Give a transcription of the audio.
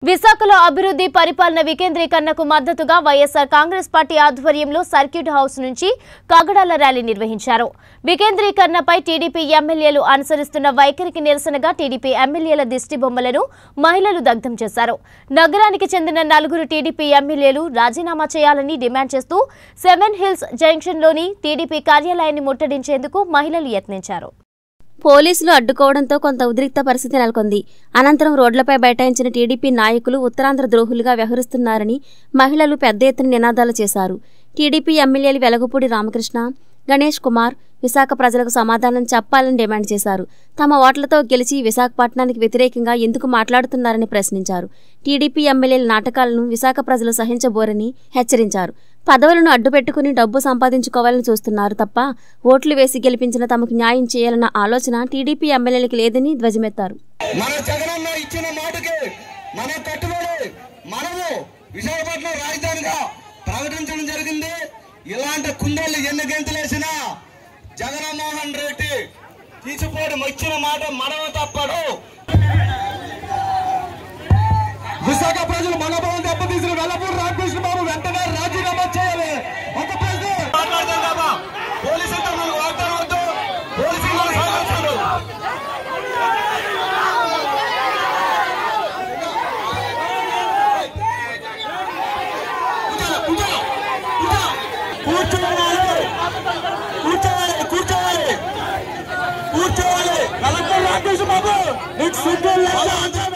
విశాఖలో అభివృద్ధి పరిపాలన వికేంద్రీకరణకు మద్దతుగా వైఎస్ఆర్ కాంగ్రెస్ పార్టీ ఆధ్వర్యంలో సర్క్యూట్ హౌస్ నుంచి కాగడాల ర్యాలీ నిర్వహించారు వికేంద్రీకరణపై టీడీపీ ఎమ్మెల్యేలు అనుసరిస్తున్న వైఖరికి నిరసనగా టీడీపీ ఎమ్మెల్యేల దిష్టి బొమ్మలను మహిళలు దగ్ధం చేశారు నగరానికి చెందిన నలుగురు టీడీపీ ఎమ్మెల్యేలు రాజీనామా చేయాలని డిమాండ్ చేస్తూ సెవెన్ హిల్స్ జంక్షన్లోని టీడీపీ కార్యాలయాన్ని ముట్టడించేందుకు మహిళలు యత్నించారు పోలీసులు అడ్డుకోవడంతో కొంత ఉద్రిక్త పరిస్థితి నెలకొంది అనంతరం రోడ్లపై బైఠాయించిన టీడీపీ నాయకులు ఉత్తరాంధ్ర ద్రోహులుగా వ్యవహరిస్తున్నారని మహిళలు పెద్ద ఎత్తున నినాదాలు చేశారు టీడీపీ ఎమ్మెల్యేలు వెలగపూడి రామకృష్ణ గణేష్ కుమార్ విశాఖ ప్రజలకు సమాధానం చెప్పాలని డిమాండ్ చేశారు తమ ఓట్లతో గెలిచి విశాఖపట్నానికి వ్యతిరేకంగా ఎందుకు మాట్లాడుతున్నారని ప్రశ్నించారు టీడీపీ ఎమ్మెల్యేల నాటకాలను విశాఖ ప్రజలు సహించబోరని హెచ్చరించారు పదవులను అడ్డుపెట్టుకుని డబ్బు సంపాదించుకోవాలని చూస్తున్నారు తప్ప ఓట్లు వేసి గెలిపించిన తమకు న్యాయం చేయాలన్న ఆలోచన టీడీపీ ఎమ్మెల్యేలకు లేదని ధ్వజమెత్తారు మన జగనన్న ఇచ్చిన మాటకి మన కట్టుబడి మనము విశాఖపట్నం రాజధానిగా ప్రకటించడం జరిగింది ఇలాంటి కుందేళ్ళు ఎన్ని గెంతులేసినా జగన్మోహన్ రెడ్డి తీసిపోవడం ఇచ్చిన మాట మనము తప్పడు విశాఖ ప్రజలు మనోభావం దెబ్బతీసిన వెల్లపూడి రామకృష్ణ బాబు వెంటనే రాజీనామా చేయాలి ఒక ప్రశ్న మాట్లాడదామా పోలీసులతో మనకు వాగ్దానం వద్దు పోలీసులు మనకు సహకరిస్తారు కూర్చోవాలి కూర్చోవాలి కూర్చోవాలి కూర్చోవాలి నలభై రాకేష్ బాబు నీకు సిగ్గు లేదా